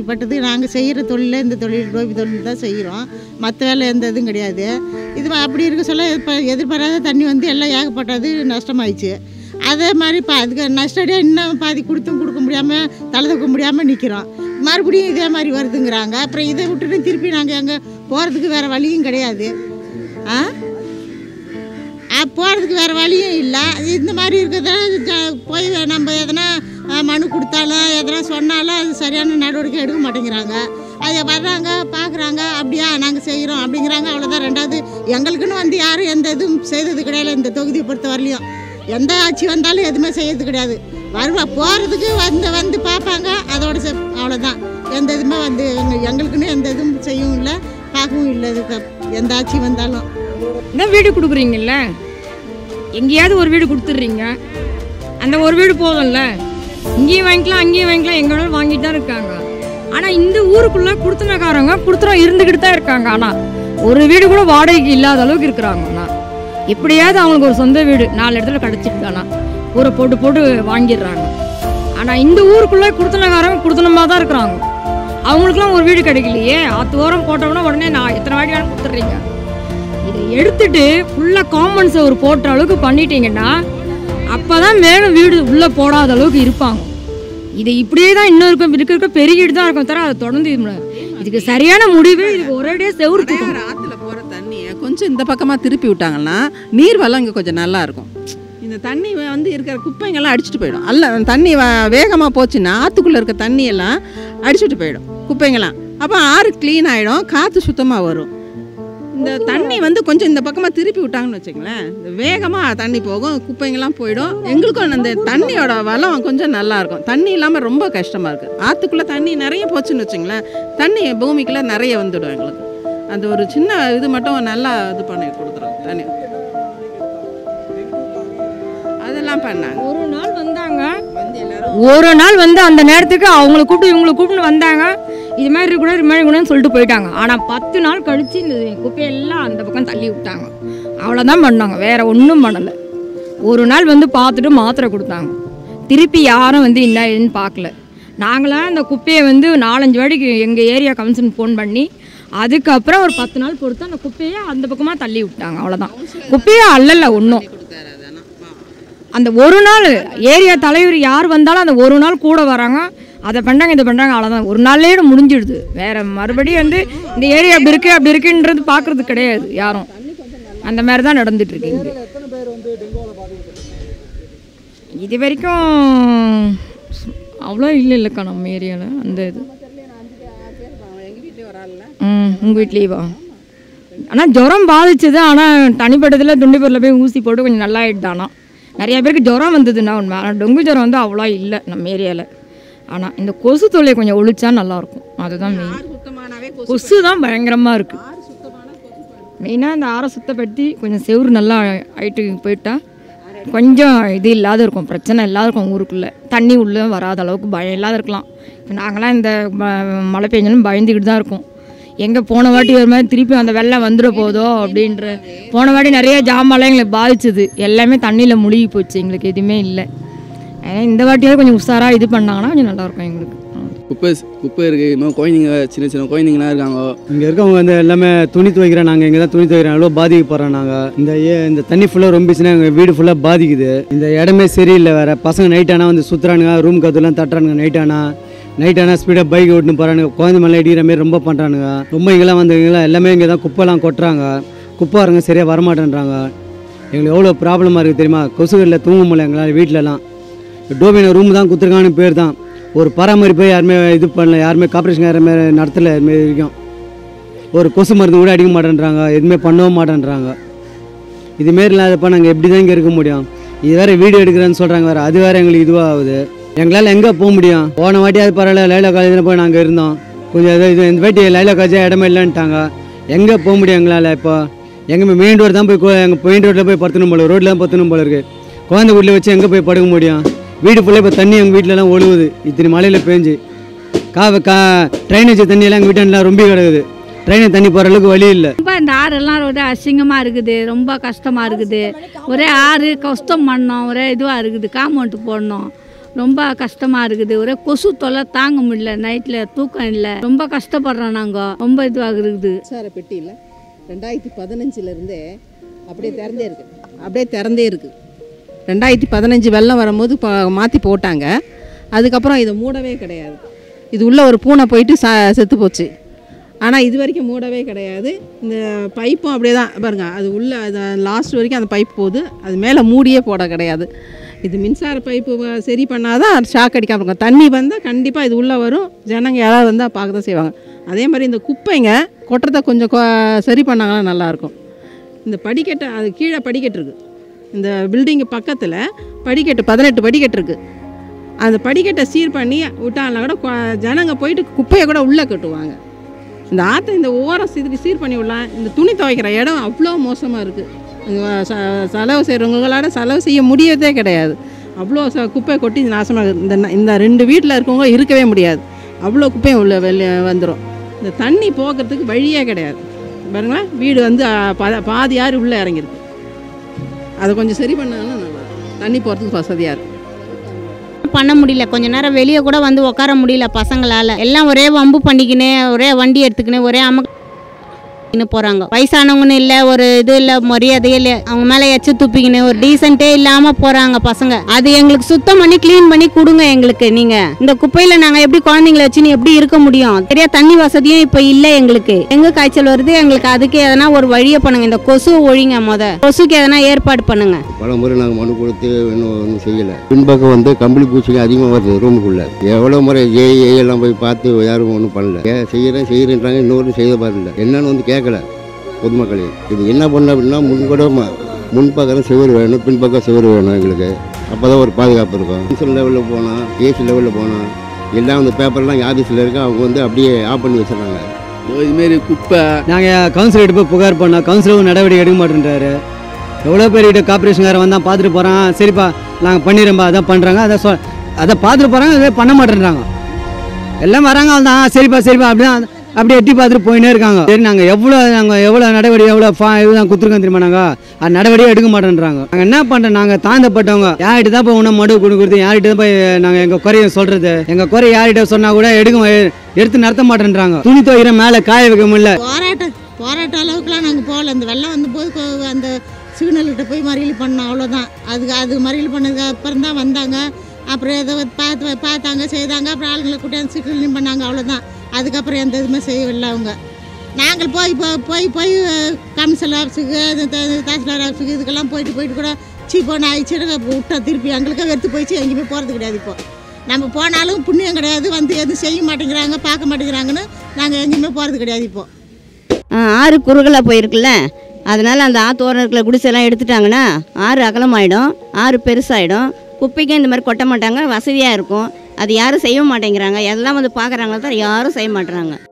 பாதிக்கப்பட்டது நாங்கள் செய்கிற தொழிலில் இந்த தொழில் டோபி தொழில் தான் செய்கிறோம் மற்ற வேலை எந்த இதுவும் கிடையாது இது அப்படி இருக்க சொல்ல இப்போ எதிர்பாராத தண்ணி வந்து எல்லாம் ஏகப்பட்டது நஷ்டமாயிடுச்சு அதே மாதிரி இப்போ அதுக்கு நஷ்டடியாக இன்னும் பாதி கொடுத்தும் கொடுக்க முடியாமல் தலை தூக்க முடியாமல் நிற்கிறோம் மறுபடியும் இதே மாதிரி வருதுங்கிறாங்க அப்புறம் இதை விட்டுட்டு திருப்பி நாங்கள் எங்கே போகிறதுக்கு வேறு வழியும் கிடையாது ஆ போகிறதுக்கு வேறு வழியும் இல்லை இந்த மாதிரி இருக்கிறத போய் நம்ம எதனா அஹ், மனு கொடுத்தாலும் எதனா சொன்னாலும் அது சரியான நடவடிக்கை எடுக்க மாட்டேங்கிறாங்க அதை வர்றாங்க பார்க்குறாங்க அப்படியா நாங்கள் செய்கிறோம் அப்படிங்கிறாங்க அவ்வளோதான் ரெண்டாவது எங்களுக்குன்னு வந்து யாரும் எந்த இதுவும் செய்தது கிடையாது இந்த தொகுதியை பொறுத்த வரலையும் எந்த ஆட்சி வந்தாலும் எதுவுமே செய்யறது கிடையாது வருவா போகிறதுக்கு வந்து வந்து பார்ப்பாங்க அதோட செ அவ்வளோதான் எந்த இதுவுமே வந்து எங்க எங்களுக்குன்னு எந்த இதுவும் செய்யவும் இல்லை பார்க்கவும் இல்லை இதுக்கு எந்த ஆட்சி வந்தாலும் இதான் வீடு கொடுக்குறீங்கல்ல எங்கேயாவது ஒரு வீடு கொடுத்துட்றீங்க அந்த ஒரு வீடு போதும்ல இங்கேயும் வாங்கிக்கலாம் அங்கேயும் வாங்கிக்கலாம் எங்க வேணாலும் வாங்கிட்டு தான் இருக்காங்க ஆனால் இந்த ஊருக்குள்ளே கொடுத்துனக்காரங்க கொடுத்துறோம் இருந்துக்கிட்டு தான் இருக்காங்க ஆனால் ஒரு வீடு கூட வாடகைக்கு இல்லாத அளவுக்கு இருக்கிறாங்க ஆனால் எப்படியாவது அவங்களுக்கு ஒரு சொந்த வீடு நாலு இடத்துல கிடச்சிட்டு ஆனால் ஊரை போட்டு போட்டு வாங்கிடுறாங்க ஆனால் இந்த ஊருக்குள்ளே கொடுத்துனக்காரங்க கொடுத்தனமாக தான் இருக்கிறாங்க அவங்களுக்குலாம் ஒரு வீடு கிடைக்கலையே ஆத்து ஓரம் போட்டோம்னா உடனே நான் எத்தனை வாட்டி வேணும் கொடுத்துட்றீங்க இதை எடுத்துட்டு ஃபுல்லாக காமன் ஒரு போட்டுற அளவுக்கு பண்ணிட்டீங்கன்னா அப்போ தான் மேலும் வீடு உள்ளே போடாத அளவுக்கு இருப்பாங்க இது இப்படியே தான் இன்னும் இருக்கும் இருக்க இருக்க பெருகிட்டு தான் இருக்கும் தவிர அதை தொடர்ந்து இது முடியாது. இதுக்கு சரியான முடிவு இதுக்கு ஒரேடியாக செவுறு தூக்கணும். அடையாறு ஆற்றுல போகிற தண்ணியை கொஞ்சம் இந்த பக்கமாக திருப்பி விட்டாங்கன்னா நீர் வளம் இங்கே கொஞ்சம் நல்லா இருக்கும் இந்த தண்ணி வந்து இருக்கிற குப்பைங்கெல்லாம் அடிச்சுட்டு போயிடும் அல்ல தண்ணி வேகமாக போச்சுன்னா ஆற்றுக்குள்ளே இருக்க தண்ணியெல்லாம் அடிச்சுட்டு போயிடும் குப்பைங்கெல்லாம் அப்போ ஆறு க்ளீன் ஆகிடும் காற்று சுத்தமாக வரும் இந்த தண்ணி வந்து கொஞ்சம் இந்த பக்கமாக திருப்பி விட்டாங்கன்னு வச்சுங்களேன் இந்த வேகமாக தண்ணி போகும் குப்பைங்கெல்லாம் போயிடும் எங்களுக்கும் அந்த தண்ணியோட வளம் கொஞ்சம் நல்லா இருக்கும் தண்ணி இல்லாமல் ரொம்ப கஷ்டமாக இருக்குது ஆற்றுக்குள்ளே தண்ணி நிறைய போச்சுன்னு வச்சுங்களேன் தண்ணி பூமிக்குள்ளே நிறைய வந்துடும் எங்களுக்கு அந்த ஒரு சின்ன இது மட்டும் நல்லா இது பண்ணி கொடுத்துரும் தண்ணி அதெல்லாம் பண்ணாங்க ஒரு நாள் வந்தாங்க வந்து எல்லாரும் ஒரு நாள் வந்து அந்த நேரத்துக்கு அவங்கள கூப்பிட்டு இவங்களை கூப்பிட்டு வந்தாங்க இது மாதிரி இருக்கக்கூடாது இது மாதிரி இருக்கணும்னு சொல்லிட்டு போயிட்டாங்க ஆனால் பத்து நாள் கழிச்சு இந்த குப்பையெல்லாம் அந்த பக்கம் தள்ளி விட்டாங்க அவ்வளோதான் பண்ணாங்க வேற ஒன்றும் பண்ணலை ஒரு நாள் வந்து பார்த்துட்டு மாத்திரை கொடுத்தாங்க திருப்பி யாரும் வந்து என்ன ஏதுன்னு பார்க்கல நாங்களாம் அந்த குப்பையை வந்து நாலஞ்சு வாடிக்கு எங்கள் ஏரியா கவுன்சில் ஃபோன் பண்ணி அதுக்கப்புறம் ஒரு பத்து நாள் பொறுத்து அந்த குப்பையை அந்த பக்கமாக தள்ளி விட்டாங்க அவ்வளோதான் குப்பையை அல்லல ஒன்றும் கொடுத்தாரு அது ஆனால் அந்த ஒரு நாள் ஏரியா தலைவர் யார் வந்தாலும் அந்த ஒரு நாள் கூட வராங்க அதை பண்ணுறாங்க இதை பண்ணுறாங்க அவ்வளோதான் ஒரு நாள்லேயே முடிஞ்சிடுது வேற மறுபடியும் வந்து இந்த ஏரியா அப்படி இருக்கு அப்படி இருக்குன்றது பார்க்கறது கிடையாது யாரும் அந்த மாதிரி தான் நடந்துட்டு இருக்கு இங்க. இது வரைக்கும் அவ்வளோ இல்லை இல்லைக்கா நம்ம ஏரியாவில் அந்த இது எங்கள் வீட்டில் வரால ம் உங்கள் வீட்லேயேவா ஆனால் ஜுரம் பாதிச்சது ஆனால் தனிப்பட்டதில் துண்டிப்பூரில் போய் ஊசி போட்டு கொஞ்சம் நல்லா ஆயிடுதானா நிறைய பேருக்கு ஜுரம் வந்ததுன்னா உண்மை ஆனால் டொங்கு ஜுரம் வந்து அவ்வளோ இல்லை நம்ம ஏரியாவில் ஆனால் இந்த கொசு தொல்லை கொஞ்சம் ஒழிச்சா நல்லாயிருக்கும் அதுதான் மெயின் சுத்தமானாவே கொசு தான் பயங்கரமாக இருக்குது மெயினாக இந்த ஆறை சுத்தப்படுத்தி கொஞ்சம் செவுறு நல்லா ஆயிட்டு போயிட்டா கொஞ்சம் இது இல்லாத இருக்கும் பிரச்சனை இல்லாத இருக்கும் ஊருக்குள்ளே தண்ணி உள்ளே வராத அளவுக்கு பயம் இல்லாத இருக்கலாம் இப்போ நாங்களாம் இந்த ம- மழை பெஞ்சாலும் பயந்துக்கிட்டு தான் இருக்கோம் எங்கே போன வாட்டி ஒரு மாதிரி திருப்பி அந்த வெள்ளம் வந்துட போதோ அப்படின்ற போன வாட்டி நிறைய ஜாமான்லாம் எங்களுக்கு பாதிச்சது எல்லாமே தண்ணியில் முழுகி போச்சு எங்களுக்கு எதுவுமே இல்லை அதனால் இந்த வாட்டியாவது கொஞ்சம் உஷாராக இது பண்ணாங்கன்னா கொஞ்சம் நல்லாயிருக்கும் எங்களுக்கு குப்பை குப்பை இருக்குது இன்னும் குழந்தைங்க சின்ன சின்ன குழந்தைங்களாம் இருக்காங்க இங்கே இருக்கவங்க வந்து எல்லாமே துணி துவைக்கிறோம் நாங்கள் இங்கே தான் துணி துவைக்கிறோம் எவ்வளோ பாதிக்கப்படுறோம் நாங்கள் இந்த ஏ- இந்த தண்ணி ஃபுல்லாக ரொம்பிச்சுன்னா எங்கள் வீடு ஃபுல்லாக பாதிக்குது இந்த இடமே சரியில்லை வேறு பசங்க நைட் ஆனால் வந்து சுற்றுறானுங்க ரூம் கதெல்லாம் தட்டுறானுங்க நைட் ஆனால் நைட் ஆனால் ஸ்பீடாக பைக் ஓட்டுன்னு போகிறானுங்க குழந்தை மேலே இடிக்கிற மாதிரி ரொம்ப பண்ணுறானுங்க ரொம்ப இங்கெல்லாம் வந்து இங்கெல்லாம் எல்லாமே இங்கே தான் குப்பைலாம் கொட்டுறாங்க குப்பை வரங்க சரியாக வரமாட்டேன்றாங்க எங்களுக்கு எவ்வளோ ப்ராப்ளமாக இருக்குது தெரியுமா கொசுகளில் தூங்க முடியல எங்களால் வீட்டிலலாம் டோபின ரூம் தான் கொடுத்துருக்கான்னு பேர் தான் ஒரு பராமரிப்பை யாருமே இது பண்ணல யாருமே கார்பரேஷன் யாருமே நடத்தல இதுமாரி வரைக்கும் ஒரு கொசு மருந்து கூட அடிக்க மாட்டேன்றாங்க எதுவுமே பண்ணவும் மாட்டேன்றாங்க இதுமாரி இல்லாதப்ப நாங்கள் எப்படி தான் இங்கே இருக்க முடியும் இது வேறு வீடியோ எடுக்கிறேன்னு சொல்கிறாங்க வேறு அது வேறு எங்களுக்கு இதுவாகுது எங்களால் எங்கே போக முடியும் போன வாட்டியாவது பரவாயில்ல லைலா காலேஜில் போய் நாங்கள் இருந்தோம் கொஞ்சம் இது இது இந்த வாட்டி லைலா காலேஜாக இடமே இல்லைன்ட்டாங்க எங்கே போக முடியும் எங்களால் இப்போ எங்கே மெயின் ரோடு தான் போய் எங்கள் மெயின் ரோட்டில் போய் படுத்தணும் போல ரோட்டில் தான் படுத்தணும் போல இருக்குது குழந்தை வீட்டில் வச்சு எங்கே போய் படுக்க முடியும் வீடு ஃபுல்லாக இப்போ தண்ணி எங்கள் வீட்டிலலாம் ஒழுகுது இத்தனை மழையில் பேஞ்சு கா கா ட்ரைனேஜ் தண்ணியெல்லாம் எங்கள் வீட்டெல்லாம் ரொம்ப கிடக்குது ட்ரைனேஜ் தண்ணி போகிற அளவுக்கு வழி இல்லை ரொம்ப இந்த ஆறெல்லாம் ஒரே அசிங்கமாக இருக்குது ரொம்ப கஷ்டமாக இருக்குது ஒரே ஆறு கஷ்டம் பண்ணோம் ஒரே இதுவாக இருக்குது காம்பவுண்டு போடணும் ரொம்ப கஷ்டமாக இருக்குது ஒரே கொசு தொல்லை தாங்க முடியல நைட்டில் தூக்கம் இல்லை ரொம்ப கஷ்டப்படுறோம் நாங்கள் ரொம்ப இதுவாக இருக்குது மின்சார பெட்டியில் ரெண்டாயிரத்தி பதினஞ்சுலேருந்தே அப்படியே திறந்தே இருக்கு அப்படியே திறந்தே இருக்கு ரெண்டாயிரத்தி பதினஞ்சு வெள்ளம் வரும்போது இப்போ மாற்றி போட்டாங்க அதுக்கப்புறம் இதை மூடவே கிடையாது இது உள்ள ஒரு பூனை போயிட்டு ச செத்து போச்சு ஆனால் இது வரைக்கும் மூடவே கிடையாது இந்த பைப்பும் அப்படியே தான் பாருங்க அது உள்ள அது லாஸ்ட் வரைக்கும் அந்த பைப் போகுது அது மேலே மூடியே போட கிடையாது இது மின்சார பைப்பு வ- சரி பண்ணாதான் ஷாக் அடிக்காம இருக்கும் தண்ணி வந்தால் கண்டிப்பாக இது உள்ளே வரும் ஜனங்க யாராவது வந்தால் பார்க்க தான் செய்வாங்க அதே மாதிரி இந்த குப்பைங்க கொட்டுறதை கொஞ்சம் கொ- சரி பண்ணாங்கன்னா நல்லாயிருக்கும் இந்த படிக்கட்டை அது கீழே படிக்கட்டு இருக்குது இந்த பில்டிங்கு பக்கத்தில் படிக்கட்டு பதினெட்டு படிக்கட்டு இருக்குது அந்த படிக்கட்டை சீர் பண்ணி விட்டாங்கன்னா கூட கொ- ஜனங்க போயிட்டு குப்பையை கூட உள்ளே கட்டுவாங்க இந்த ஆற்றை இந்த ஓரம் சீர் சீர் பண்ணி விடலாம் இந்த துணி துவைக்கிற இடம் அவ்வளோ மோசமாக இருக்குது செலவு செய்கிறவங்களால செலவு செய்ய முடியறதே கிடையாது அவ்வளோ ச குப்பை கொட்டி நாசமாக இருக்குது இந்த ந- இந்த ரெண்டு வீட்டில் இருக்கவங்க இருக்கவே முடியாது அவ்வளோ குப்பையும் உள்ள வெளியே வந்துடும் இந்த தண்ணி போகிறதுக்கு வழியே கிடையாது பாருங்களேன் வீடு வந்து ஆ, பா- பாதி யார் உள்ளே இறங்கிருக்கு அதை கொஞ்சம் சரி பண்ணாங்கன்னா நல்லா இருக்கும். தண்ணி போகிறதுக்கு வசதியாக இருக்கும் பண்ண முடியல கொஞ்ச நேரம் வெளியே கூட வந்து உட்கார முடியல பசங்களால எல்லாம் ஒரே வம்பு பண்ணிக்கின்னு ஒரே வண்டி எடுத்துக்கின்னு ஒரே அம போறாங்க வயசானவங்கன்னு இல்லை ஒரு இது இல்லை மரியாதையே இல்லை அவங்க மேலே எச்ச துப்பிக்கின்னு ஒரு டீசென்ட்டே இல்லாமல் போறாங்க பசங்க அது எங்களுக்கு சுத்தம் பண்ணி க்ளீன் பண்ணி கொடுங்க எங்களுக்கு நீங்க இந்த குப்பையில நாங்க எப்படி குழந்தைங்கள வச்சுன்னு எப்படி இருக்க முடியும் சரியா தண்ணி வசதியும் இப்போ இல்லை எங்களுக்கு எங்க காய்ச்சல் வருது எங்களுக்கு அதுக்கு எதனா ஒரு வழியை பண்ணுங்க இந்த கொசு ஒழிங்க முத கொசுக்கு எதனா ஏற்பாடு பண்ணுங்க பல முறை நாங்கள் மனு கொடுத்து இன்னும் ஒன்றும் செய்யலை பின்பக்கம் வந்து கம்பளி பூச்சிங்க அதிகமாக வருது ரூமுக்குள்ளே எவ்வளோ முறை ஏ ஏ எல்லாம் போய் பார்த்து யாரும் ஒன்றும் பண்ணல ஏன் செய்கிறேன் செய்கிறேன்றாங்க இன்னொரு செய்த பாருல என்னன்னு வந்து கேட்கல பொதுமக்களே இது என்ன பண்ண அப்படின்னா முன்கூட ம- முன்பக்கம் சுவர் வேணும் பின்பக்கம் சுவர் வேணும் எங்களுக்கு அப்போ தான் ஒரு பாதுகாப்பு இருக்கும் கவுன்சில் லெவலில் போனால் ஏசி லெவலில் போனால் எல்லாம் அந்த பேப்பர்லாம் ஆஃபீஸில் இருக்கு அவங்க வந்து அப்படியே ஆஃப் பண்ணி வச்சிடுறாங்க இதுமாரி குப்பை நாங்கள் கவுன்சிலர்கிட்ட போய் புகார் பண்ணோம் கவுன்சிலர் நடவடிக்கை எடுக்க மாட்டேன்றாரு எவ்வளோ பேர்கிட்ட கார்பரேஷன்காரன் வந்தால் பார்த்துட்டு போகிறான் சரிப்பா நாங்கள் பண்ணிடுறோம்பா அதான் பண்ணுறாங்க அதை சொ அதை பார்த்துட்டு போகிறாங்க அதை பண்ண மாட்டேன்றாங்க எல்லாம் வராங்க தான் சரிப்பா சரிப்பா அப்படிதான் அப்படியே எட்டி பார்த்துட்டு போயினே இருக்காங்க சரி நாங்கள் எவ்வளோ நாங்கள் எவ்வளோ நடவடிக்கை எவ்வளோ ஃபா இதுதான் குத்துருக்கோம் தெரியுமா நாங்கள் அது நடவடிக்கை எடுக்க மாட்டேன்றாங்க நாங்கள் என்ன பண்ணுறோம் நாங்கள் தாழ்ந்தப்பட்டவங்க யார்கிட்ட தான் போய் உன்ன மடு கொடுக்குறது யார்கிட்ட தான் போய் நாங்கள் எங்கள் குறைய சொல்கிறது எங்கள் குறை யார்கிட்ட சொன்னால் கூட எடுக்க எடுத்து நடத்த மாட்டேன்றாங்க துணி துவைக்கிற மேலே காய வைக்க முடியல போராட்டம் போராட்ட அளவுக்குலாம் நாங்கள் போகல இந்த வெள்ளம் வந்தபோது கொ- அந்த சிக்னல்கிட்ட போய் மறியல் பண்ணோம் அவ்வளோதான் அதுக்கு அது மறியல் பண்ணதுக்கு அப்புறம் தான் வந்தாங்க அப்புறம் ஏதோ பார்த்து பார்த்தாங்க செய்தாங்க அப்புறம் ஆளுங்களை கூட்டியாந்து சிக்னலையும் பண்ணாங்க அவ்வளோதான் அதுக்கப்புறம் எந்த இதுவுமே செய்யவில்லை அவங்க நாங்கள் போய் போ- போய் போய் கமிஷனர் ஆஃபீஸுக்கு இது த- தாசில்தார் ஆஃபீஸுக்கு இதுக்கெல்லாம் போயிட்டு போயிட்டு கூட சீ போன ஆயிடுச்சு விட்டோம் திருப்பி எங்களுக்கு வெறுத்து போயிடுச்சு எங்கேயுமே போகிறது கிடையாது இப்போ நம்ம போனாலும் புண்ணியம் கிடையாது வந்து எதுவும் செய்ய மாட்டேங்கிறாங்க பார்க்க மாட்டேங்கிறாங்கன்னு நாங்கள் எங்கேயுமே போகிறது கிடையாது இப்போ ஆ, ஆறு குறுகலாக போயிருக்குல்ல அதனால் அந்த ஆத்தோரம் இருக்கிற குடிசைலாம் எடுத்துட்டாங்கன்னா ஆறு அகலமாயிடும் ஆறு பெருசாகிடும் குப்பைக்கும் இந்த மாதிரி கொட்ட மாட்டாங்க வசதியாக இருக்கும் அது யாரும் செய்ய மாட்டேங்கிறாங்க எல்லாம் வந்து பார்க்குறாங்களா தான் யாரும் செய்ய மாட்டேறாங்க